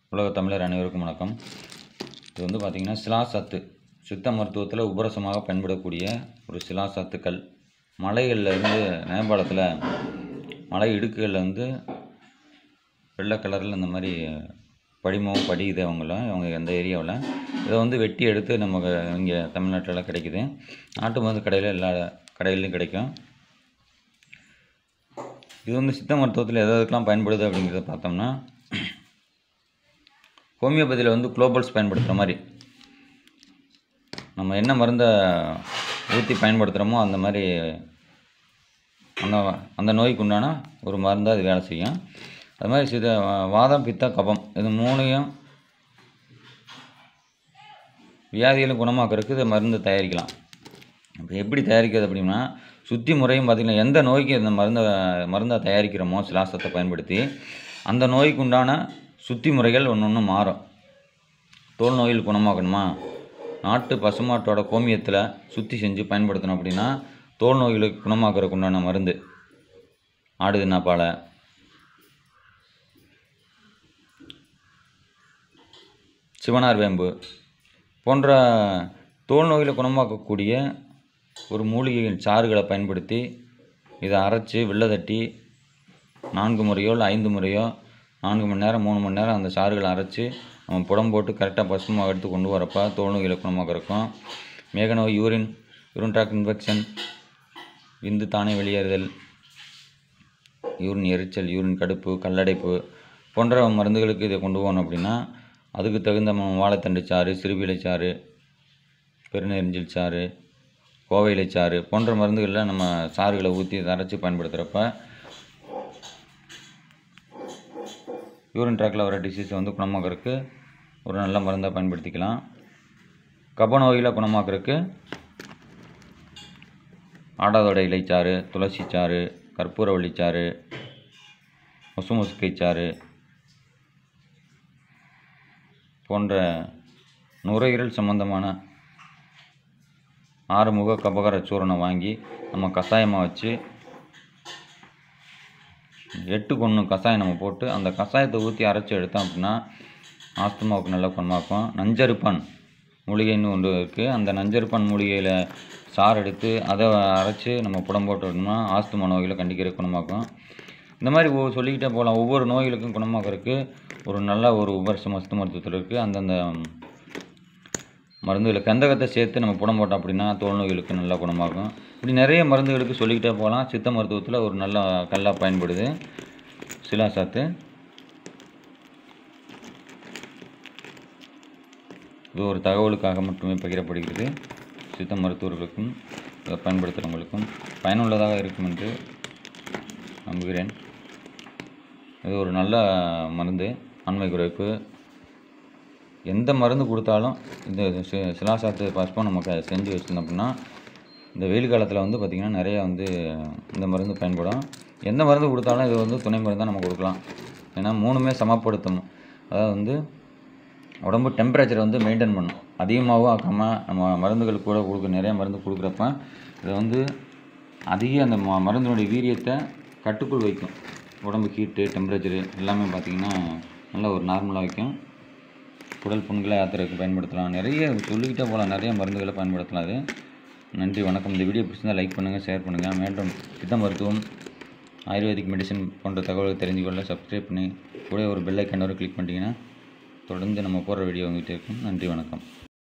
உலக தமிழர் அனைவருக்கும் வணக்கம் இது வந்து பார்த்திங்கன்னா சிலாசத்து சித்த மருத்துவத்தில் உபரசமாக பயன்படக்கூடிய ஒரு சிலாசத்துக்கள் மலைகளில் இருந்து நேபாளத்தில் மலை இடுக்குகளில் வந்து வெள்ளை கலரில் இந்த மாதிரி படிமம் படியுது அவங்கள அவங்க அந்த ஏரியாவில் இதை வந்து வெட்டி எடுத்து நமக்கு இங்கே தமிழ்நாட்டில் கிடைக்குது நாட்டு மருந்து கடையில் எல்லா கடையிலையும் கிடைக்கும் இது வந்து சித்த மருத்துவத்தில் எது எதுக்கெல்லாம் பயன்படுது அப்படிங்கிறத பார்த்தோம்னா ஹோமியோபதியில் வந்து குளோபல்ஸ் பயன்படுத்துகிற மாதிரி நம்ம என்ன மருந்தை ஊற்றி பயன்படுத்துகிறோமோ அந்த மாதிரி அந்த அந்த நோய்க்கு உண்டான ஒரு மருந்தாக அது வேலை செய்யும் அது மாதிரி சித வாதம் பித்த கபம் இது மூணையும் வியாதிகளை குணமாக்குறதுக்கு இதை மருந்து தயாரிக்கலாம் இப்போ எப்படி தயாரிக்கிறது அப்படின்னா சுத்தி முறையும் பார்த்திங்கன்னா எந்த நோய்க்கு இந்த மருந்தை மருந்தை தயாரிக்கிறோமோ சிலாசத்தை பயன்படுத்தி அந்த நோய்க்கு உண்டான சுத்தி முறைகள் ஒன்று ஒன்று மாறும் தோல் நோயில் குணமாக்கணுமா நாட்டு பசுமாட்டோட கோமியத்தில் சுத்தி செஞ்சு பயன்படுத்தணும் அப்படின்னா தோல் நோய்களுக்கு குணமாக்குறதுக்கு உண்டான மருந்து ஆடு தின்னாப்பாலை சிவனார் வேம்பு போன்ற தோல் நோய்களை குணமாக்கக்கூடிய ஒரு மூலிகையின் சாறுகளை பயன்படுத்தி இதை அரைச்சி வெள்ளை தட்டி நான்கு முறையோ இல்லை ஐந்து முறையோ நான்கு மணி நேரம் மூணு மணி நேரம் அந்த சாறுகளை அரைச்சி நம்ம புடம் போட்டு கரெக்டாக பசுமாக எடுத்து கொண்டு வரப்போ தோல் நோய்களை குணமாக்கிறக்கும் மேக நோய் யூரின் யூரின் ட்ராக் இன்ஃபெக்ஷன் விந்து தானே வெளியேறுதல் யூரின் எரிச்சல் யூரின் கடுப்பு கல்லடைப்பு போன்ற மருந்துகளுக்கு இதை கொண்டு போகணும் அப்படின்னா அதுக்கு தகுந்த ம- வாழைத்தண்டு சாறு சிறுபீலை சாறு பெருநெறிஞ்சில் சாறு கோவையிலை சாறு போன்ற மருந்துகளில் நம்ம சாறுகளை ஊற்றி அரைச்சி பயன்படுத்துகிறப்ப யூரின் ட்ராக்கில் வர டிசீஸை வந்து குணமாக்கறதுக்கு ஒரு நல்ல மருந்தாக பயன்படுத்திக்கலாம் கப நோய்களை குணமாக்கறதுக்கு ஆடாதோட இலைச்சாறு துளசி சாறு கற்பூரவள்ளி சாறு முசுமுசுக்கை சாறு போன்ற நுரையீரல் சம்பந்தமான ஆறுமுக கபகர சூரணம் வாங்கி நம்ம கஷாயமாக வச்சு எட்டு கொன்று கஷாயம் நம்ம போட்டு அந்த கஷாயத்தை ஊற்றி அரைச்சி எடுத்தோம் அப்படின்னா ஆஸ்துமாவுக்கு நல்லா குணமாக்கும் நஞ்சருப்பான் மூலிகைன்னு ஒன்று இருக்குது அந்த நஞ்சருப்பான் மூலிகையில் சாறு எடுத்து அதை அரைச்சி நம்ம புடம் போட்டோம்னா ஆஸ்துமா நோய்களை கண்டிக்கிற குணமாக்கும் இந்த மாதிரி ஒவ்வொரு சொல்லிக்கிட்டே போகலாம் ஒவ்வொரு நோய்களுக்கும் குணமாக்கறதுக்கு ஒரு நல்ல ஒரு உபரிசம் மஸ்து மருத்துவத்தில் இருக்குது அந்தந்த மருந்துகளை கந்தகத்தை சேர்த்து நம்ம புடம் போட்டோம் அப்படின்னா தோல் நோய்களுக்கு நல்லா குணமாகும் இப்படி நிறைய மருந்துகளுக்கு சொல்லிக்கிட்டே போகலாம் சித்த மருத்துவத்தில் ஒரு நல்ல கல்லாக பயன்படுது சிலாசாத்து இது ஒரு தகவலுக்காக மட்டுமே பகிரப்படுகிறது சித்த மருத்துவர்களுக்கும் இதை பயன்படுத்துகிறவங்களுக்கும் பயனுள்ளதாக இருக்கும் என்று நம்புகிறேன் இது ஒரு நல்ல மருந்து ஆண்மை குறைப்பு எந்த மருந்து கொடுத்தாலும் இந்த சி- சிலாசாத்து பஸ்பம் நமக்கு செஞ்சு வச்சிருந்தோம் அப்படின்னா இந்த வெயில் காலத்தில் வந்து பார்த்திங்கன்னா நிறைய வந்து இந்த மருந்து பயன்படும் எந்த மருந்து கொடுத்தாலும் இது வந்து துணை மருந்து தான் நம்ம கொடுக்கலாம் ஏன்னா மூணுமே சமப்படுத்தும் அதாவது வந்து உடம்பு டெம்பரேச்சரை வந்து மெயின்டைன் பண்ணும் அதிகமாகவும் ஆக்காமல் நம்ம மருந்துகள் கூட கொடுக்க நிறைய மருந்து கொடுக்குறப்ப இது வந்து அதிக அந்த ம மருந்தினுடைய வீரியத்தை கட்டுக்குள் வைக்கும் உடம்பு ஹீட்டு டெம்பரேச்சரு எல்லாமே பார்த்திங்கன்னா நல்லா ஒரு நார்மலாக வைக்கும் குடல் புண்களை ஆத்துறதுக்கு பயன்படுத்தலாம் நிறைய சொல்லிக்கிட்டே போகலாம் நிறைய மருந்துகளை பயன்படுத்தலாம் அது நன்றி வணக்கம் இந்த வீடியோ பிடிச்சிருந்தா லைக் பண்ணுங்கள் ஷேர் பண்ணுங்கள் மீண்டும் சித்த மருத்துவம் ஆயுர்வேதிக் மெடிசன் போன்ற தகவல்கள் தெரிஞ்சு கொள்ள சப்ஸ்கிரைப் பண்ணி கூட ஒரு பெல் ஐக்கன் வரை கிளிக் பண்ணிட்டீங்கன்னா தொடர்ந்து நம்ம போகிற வீடியோ உங்ககிட்ட இருக்கும் நன்றி வணக்கம்